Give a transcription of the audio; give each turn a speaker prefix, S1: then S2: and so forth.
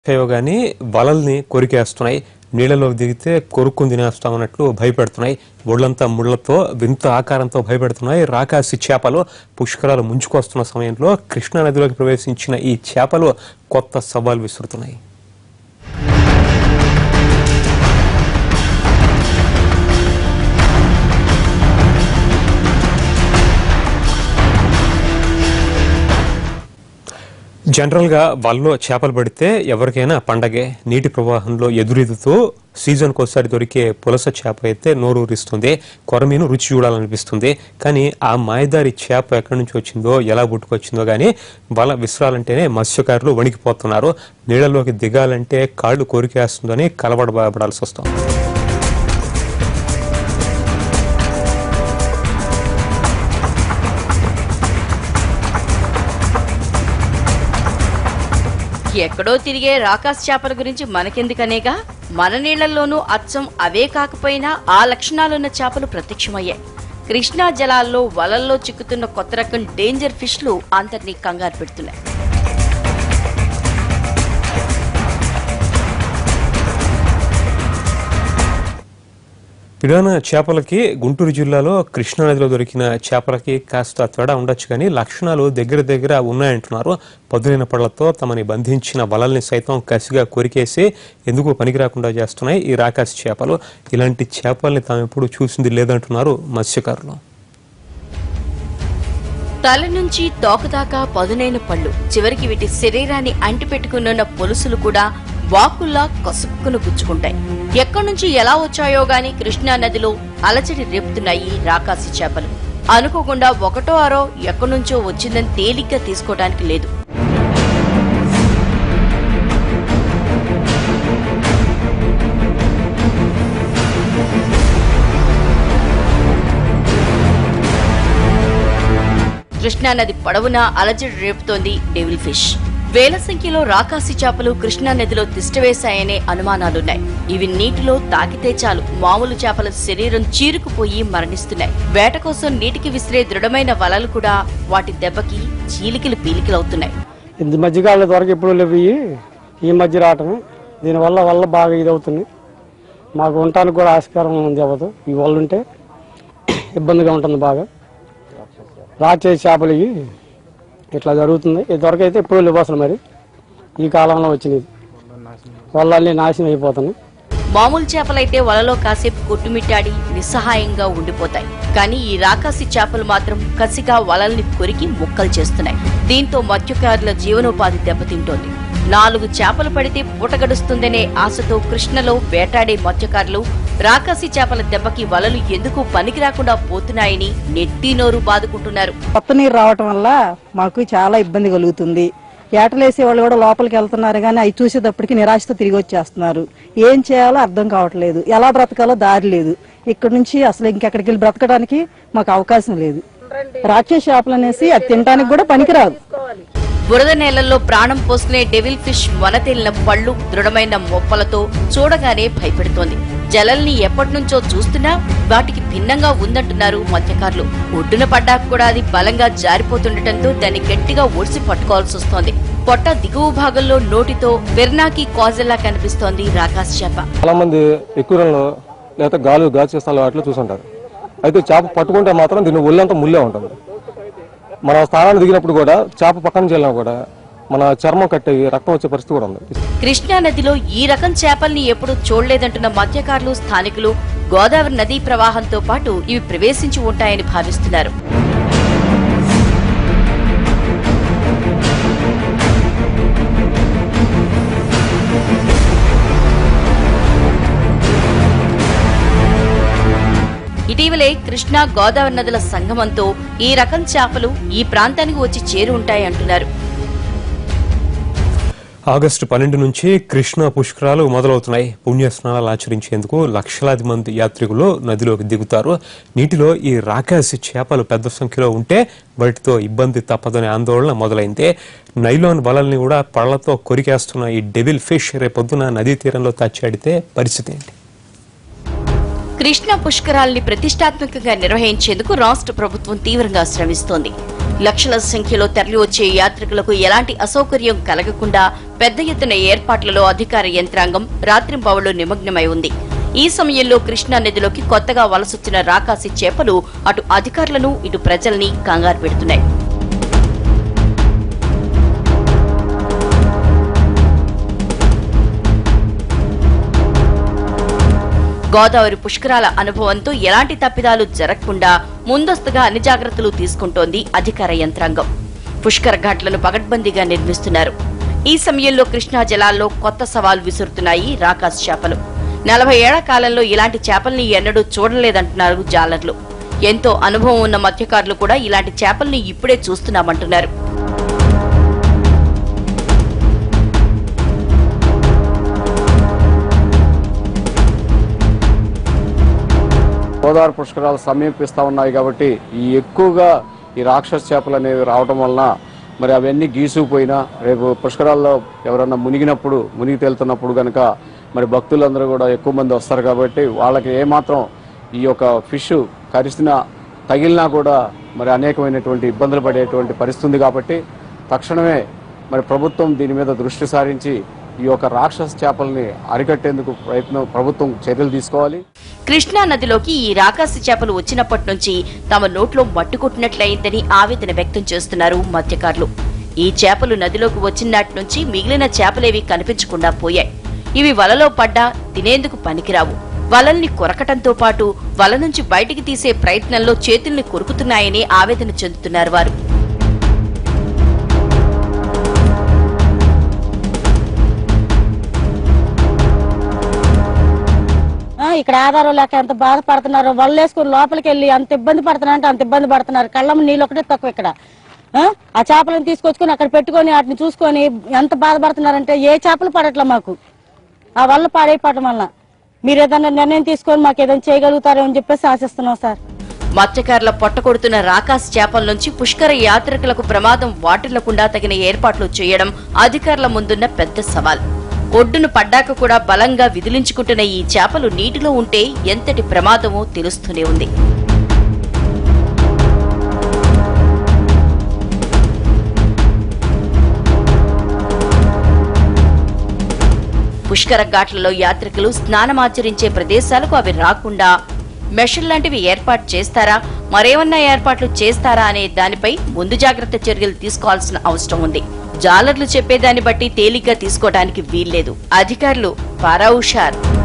S1: కానీ వలల్ని కొరికేస్తున్నాయి నీళ్ళలోకి దిగితే కొరుక్కుని తినేస్తామన్నట్లు భయపెడుతున్నాయి ఒళ్ళంతా ముళ్లతో వింత ఆకారంతో భయపెడుతున్నాయి రాకాసి చేపలు పుష్కరాలు ముంచుకొస్తున్న సమయంలో కృష్ణా నదిలోకి ప్రవేశించిన ఈ చేపలు కొత్త సవాల్ విసురుతున్నాయి జనరల్గా వలలో చేపలు పడితే ఎవరికైనా పండగే నీటి ప్రవాహంలో ఎదురెదుతూ సీజన్కి ఒకసారి దొరికే పులస చేప అయితే నోరూరిస్తుంది కొరమీను రుచి చూడాలనిపిస్తుంది కానీ ఆ మాయదారి చేప ఎక్కడి నుంచి వచ్చిందో ఎలా పుట్టుకొచ్చిందో కానీ వల విసరాలంటేనే మత్స్యకారులు వణికిపోతున్నారు నీళ్ళలోకి దిగాలంటే కాళ్ళు కోరికేస్తుందని కలబడబడాల్సి వస్తుంది
S2: ఎక్కడో తిరిగే రాకాస్ చేపల గురించి మనకెందుకనేగా మన నీళ్లలోనూ అచ్చం అవే కాకపోయినా ఆ లక్షణాలున్న చేపలు ప్రత్యక్షమయ్యాయి కృష్ణా జలాల్లో వలల్లో చిక్కుతున్న కొత్త రకం డేంజర్ ఫిష్లు అందరినీ కంగారు పెడుతున్నాయి
S1: పిరాన చేపలకి గుంటూరు జిల్లాలో కృష్ణానదిలో దొరికిన చేపలకి కాస్త తేడా ఉండొచ్చు కానీ లక్షణాలు దగ్గర దగ్గర ఉన్నాయంటున్నారు పదునైన పళ్లతో తమని బంధించిన వలల్ని సైతం కసిగా కొరికేసి ఎందుకు పనికిరాకుండా చేస్తున్నాయి ఈ రాకాసి చేపలు ఇలాంటి చేపల్ని తాము ఎప్పుడు చూసింది లేదంటున్నారు మత్స్యకారులు
S2: తల నుంచి తోక దాకా పదునైన పళ్ళు చివరికి వీటి శరీరాన్ని అంటిపెట్టుకున్న పొలుసులు కూడా వాకుల్లా కసుక్కును గుచ్చుకుంటాయి ఎక్కడి నుంచి ఎలా వచ్చాయో గాని కృష్ణా నదిలో అలజడి రేపుతున్నాయి రాకాసి చేపలు అనుకోకుండా ఒకటో ఆరో ఎక్కడి నుంచో వచ్చిందని తేలిగ్గా తీసుకోవడానికి లేదు కృష్ణానది పొడవునా అలజడి రేపుతోంది డెవిల్ ఫిష్ వేల సంఖ్యలో రాకాసి చేపలు కృష్ణా నదిలో తిష్టవేశాయనే అనుమానాలున్నాయి ఇవి నీటిలో తాకితే చాలు మామూలు చేపల శరీరం చీరుకుపోయి మరణిస్తున్నాయి వేట కోసం నీటికి విసిరే దృఢమైన వలలు కూడా వాటి దెబ్బకి చీలికలు పీలికలవుతున్నాయి
S3: ఇది మధ్యకాలంలో త్వరగా ఎప్పుడు లేవు ఇవి. ఈ మధ్య రావటమే దీనివల్ల వల్ల బాగా ఇది అవుతుంది మాకు ఉండటానికి కూడా ఆస్కారం ఉంది అవ్వదు ఈ వల్ల ఉంటే ఇబ్బందిగా ఉంటుంది బాగా రాచే చేపలు ఇవి ఇట్లా జరుగుతుంది ఇది త్వరగా అయితే ఎప్పుడు లేవు అసలు మరి ఈ కాలంలో వచ్చినది వల్లన్నీ నాశనం అయిపోతున్నాయి
S2: మామూలు చేపలైతే వలలో కాసేపు కొట్టుమిట్టాడి నిస్సహాయంగా ఉండిపోతాయి కానీ ఈ రాకాసి చేపలు మాత్రం కసిగా వలల్ని కొరికి ముక్కలు చేస్తున్నాయి దీంతో మత్స్యకారుల జీవనోపాధి దెబ్బతింటోంది నాలుగు చేపలు పడితే పూట గడుస్తుందనే ఆశతో కృష్ణలో వేటాడే మత్స్యకారులు రాకాసి చేపల దెబ్బకి వలలు ఎందుకు పనికి రాకుండా పోతున్నాయని నెట్టి నోరు బాదుకుంటున్నారు
S4: కొత్త నీరు రావటం వల్ల మాకు చాలా ఇబ్బంది కలుగుతుంది ఏటలేసే వాళ్ళు కూడా లోపలికి వెళ్తున్నారు కానీ అవి చూసేటప్పటికి నిరాశతో తిరిగి వచ్చేస్తున్నారు ఏం చేయాలో అర్థం కావట్లేదు ఎలా బ్రతకాలో దారి లేదు ఇక్కడ నుంచి అసలు ఇంకెక్కడికి వెళ్ళి బ్రతకడానికి మాకు అవకాశం లేదు రాక్షస చేపలు అనేసి అది తినడానికి కూడా పనికిరాదు
S2: బురద నేలల్లో ప్రాణం పోసుకునే డెవిల్ ఫిష్ మొనతేలిన పళ్ళు దృఢమైన మొప్పలతో చూడగానే భయపెడుతోంది జలల్ని ఎప్పటినుంచో చూస్తున్నా వాటికి భిన్నంగా ఉందంటున్నారు మత్స్యకారులు ఒడ్డున పడ్డాక కూడా అది బలంగా జారిపోతుండటంతో దాన్ని గట్టిగా ఒడిసి పట్టుకోవాల్సి వస్తోంది పొట్ట దిగువ భాగంలో నోటితో వెర్నాకి కాజల్లా కనిపిస్తోంది రాకాస్ చేప
S5: చాలా మంది ఎక్కువలో లేదా గాలు గాలి చేస్తాలు వాటిలో చూసుంటారు అయితే చేప పట్టుకుంటే మాత్రం దీని ఒళ్ళంతా ముల్లే ఉంటుంది మన స్థానాన్ని దిగినప్పుడు కూడా చేప పక్కన చేయాలన్నా కూడా మన చర్మం కట్టి రక్తం వచ్చే పరిస్థితి కూడా ఉంది
S2: కృష్ణా నదిలో ఈ రకం చేపల్ని ఎప్పుడూ చూడలేదంటున్న మత్స్యకారులు స్థానికులు గోదావరి నదీ ప్రవాహంతో పాటు ఇవి ప్రవేశించి ఉంటాయని భావిస్తున్నారు ఇటీవలే కృష్ణా గోదావరి నదుల సంగమంతో ఈ రకం చేపలు ఈ ప్రాంతానికి వచ్చి చేరి ఉంటాయంటున్నారు
S1: ఆగస్టు పన్నెండు నుంచి కృష్ణా పుష్కరాలు మొదలవుతున్నాయి పుణ్య స్నానాలు ఆచరించేందుకు లక్షలాది మంది యాత్రికులు నదిలోకి దిగుతారు నీటిలో ఈ రాకాసి చేపలు పెద్ద సంఖ్యలో ఉంటే వాటితో ఇబ్బంది తప్పదనే ఆందోళన మొదలైంది నైలాన్ వలల్ని కూడా పళ్లతో కొరికేస్తున్న ఈ డెవిల్ ఫిష్ రేపొద్దున నదీ తీరంలో తచ్చాడితే పరిస్థితి ఏంటి
S2: కృష్ణా పుష్కరాల్ని ప్రతిష్టాత్మకంగా నిర్వహించేందుకు రాష్ట్ర ప్రభుత్వం తీవ్రంగా శ్రమిస్తోంది లక్షల సంఖ్యలో తరలివచ్చే యాత్రికులకు ఎలాంటి అసౌకర్యం కలగకుండా పెద్ద ఎత్తున ఏర్పాట్లలో అధికార యంత్రాంగం రాత్రింబవళ్లు నిమగ్నమై ఉంది ఈ సమయంలో కృష్ణా నదిలోకి కొత్తగా వలసొచ్చిన రాకాసి చేపలు అటు అధికారులను ఇటు ప్రజల్ని కంగారు పెడుతున్నాయి గోదావరి పుష్కరాల అనుభవంతో ఎలాంటి తప్పిదాలు జరగకుండా ముందస్తుగా అన్ని జాగ్రత్తలు తీసుకుంటోంది అధికార యంత్రాంగం పుష్కర ఘాట్లను పగడ్బందీగా నిర్మిస్తున్నారు ఈ సమయంలో కృష్ణా జలాల్లో కొత్త సవాల్ విసురుతున్నాయి రాకాస్ చేపలు నలభై ఏళ్ల కాలంలో ఇలాంటి చేపల్ని ఎన్నడూ చూడలేదంటున్నారు జాలర్లు ఎంతో అనుభవం ఉన్న మత్స్యకారులు కూడా ఇలాంటి చేపల్ని ఇప్పుడే చూస్తున్నామంటున్నారు
S6: గోదావరి పుష్కరాలు సమీపిస్తూ ఉన్నాయి కాబట్టి ఈ ఎక్కువగా ఈ రాక్షస చేపలు అనేవి రావటం వలన మరి అవన్నీ గీసుకుపోయినా రేపు పుష్కరాల్లో ఎవరన్నా మునిగినప్పుడు మునిగి తేలుతున్నప్పుడు కనుక మరి భక్తులందరూ కూడా ఎక్కువ మంది వస్తారు కాబట్టి వాళ్ళకి ఏమాత్రం ఈ యొక్క ఫిష్ కరిసిన తగిలినా కూడా మరి అనేకమైనటువంటి ఇబ్బందులు పడేటువంటి పరిస్థితి ఉంది కాబట్టి తక్షణమే మరి ప్రభుత్వం దీని మీద దృష్టి సారించి ఈ యొక్క రాక్షస చేపల్ని అరికట్టేందుకు ప్రయత్నం ప్రభుత్వం చర్యలు తీసుకోవాలి
S2: కృష్ణా నదిలోకి ఈ రాకాసి చేపలు వచ్చినప్పటి నుంచి తమ నోట్లో మట్టు కొట్టినట్లయిందని ఆవేదన వ్యక్తం చేస్తున్నారు మత్స్యకారులు ఈ చేపలు నదిలోకి వచ్చినాటి నుంచి మిగిలిన చేపలేవి కనిపించకుండా పోయాయి ఇవి వలలో పడ్డా తినేందుకు పనికిరావు వలల్ని కొరకటంతో పాటు వల నుంచి బయటికి తీసే ప్రయత్నంలో చేతుల్ని కొరుకుతున్నాయని ఆవేదన చెందుతున్నారు వారు
S7: ఆ, ఇక్కడ ఆధారం లేక ఎంత బాధపడుతున్నారు వాళ్ళు వేసుకుని లోపలికి వెళ్ళి అంత ఇబ్బంది పడుతున్నారు అంటే అంత ఇబ్బంది పడుతున్నారు కళ్ళమ్మ నీళ్ళు ఒకటే తక్కువ ఇక్కడ ఆ, ఆ చేపలను తీసుకొచ్చుకొని అక్కడ పెట్టుకొని వాటిని చూసుకొని ఎంత బాధపడుతున్నారంటే ఏ చేపలు పడట్లా మాకు ఆ వల్ల పాడైపోవటం వల్ల మీరు ఏదైనా నిర్ణయం తీసుకొని మాకు ఏదైనా చేయగలుగుతారో అని చెప్పేసి ఆశిస్తున్నాం సార్
S2: మత్స్యకారుల పొట్టకొడుతున్న రాకాస్ చేపల నుంచి పుష్కర యాత్రికులకు ప్రమాదం వాటిల్లకుండా తగిన ఏర్పాట్లు చేయడం అధికారుల ముందున్న పెద్ద సవాల్ ఒడ్డును పడ్డాక కూడా బలంగా విదిలించుకుంటున్న ఈ చేపలు నీటిలో ఉంటే ఎంతటి ప్రమాదమో తెలుస్తూనే ఉంది పుష్కర ఘాట్లలో యాత్రికులు స్నానమాచరించే ప్రదేశాలకు అవి రాకుండా మెషల్ లాంటివి ఏర్పాటు చేస్తారా మరేమన్నా ఏర్పాట్లు చేస్తారా అనే దానిపై ముందు జాగ్రత్త చర్యలు తీసుకోవాల్సిన అవసరం ఉంది జాలర్లు చెప్పేదాన్ని బట్టి తేలిగ్గా తీసుకోవడానికి వీల్లేదు అధికారులు పారా హుషార్